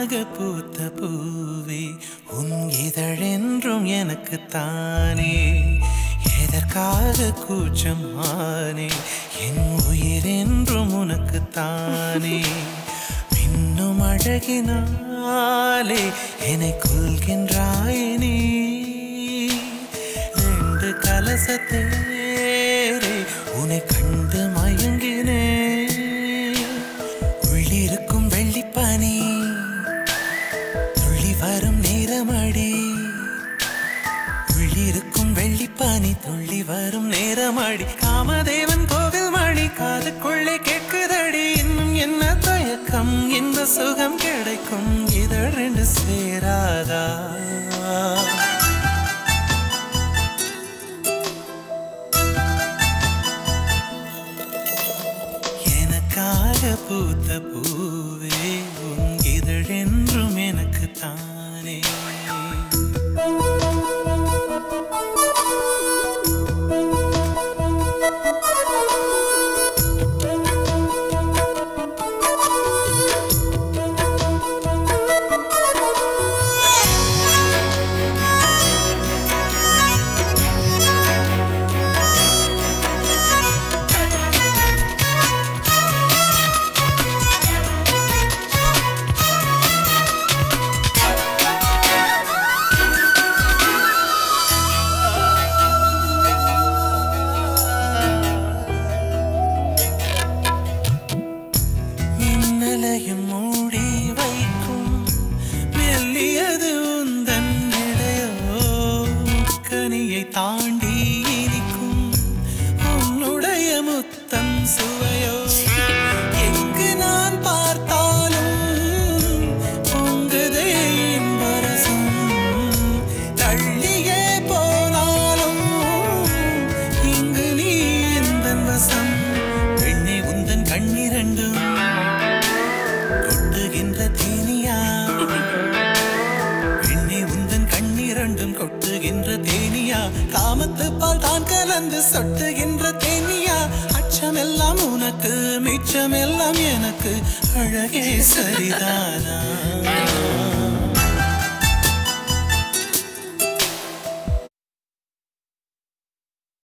எனக்காக பூத்த பூவே உன் இதழென்றும் எனக்கு தானே எதற்காக கூச்சம் ஆனே என் உயிர் என்றும் உனக்கு தானே மின்னும் அழகினாலே என்னை கொள்கின்றாய் நீ ரெண்டு கலசத்தேரே உன்னை கண்டு மயங்கினே உள்ளிருக்கும் வெள்ளிப்பனி துள்ளி வரும் நேரமடி உள்ளிருக்கும் வெள்ளிப்பனி துள்ளி வரும் நேரமடி காமதேவன் கோவில் மணி காதுக்குள்ளே கேட்குதடி இன்னும் என்ன தயக்கம் இந்த சுகம் கிடைக்கும் இதழ் ரெண்டு சேராதா எனக்காக பூத்த பூவே உன் இதழென்றும் எனக்கு தானே மின்னலையும் மூடி வைக்கும் மெல்லியது உந்தன் இடையோ கனியை தாண்டி இனிக்கும் உன்னுடைய முத்தம் சுவையோ எங்கு நான் பார்த்தாலும் பொங்குதே இன்பரசம் தள்ளியே போனாலும் இங்கு நீ எந்தன் வசம் பெண்ணே உந்தன் கண்ணிரண்டும் கொட்டுகின்ற தேனியா பெண்ணே உந்தன் கண்ணிரண்டும் கொட்டுகின்ற தேனியா காமத்து பால் தான் கலந்து சொட்டுகின்ற தேனியா அச்சமெல்லாம் உனக்கு மிச்சமெல்லாம் எனக்கு அழகே சரிதானா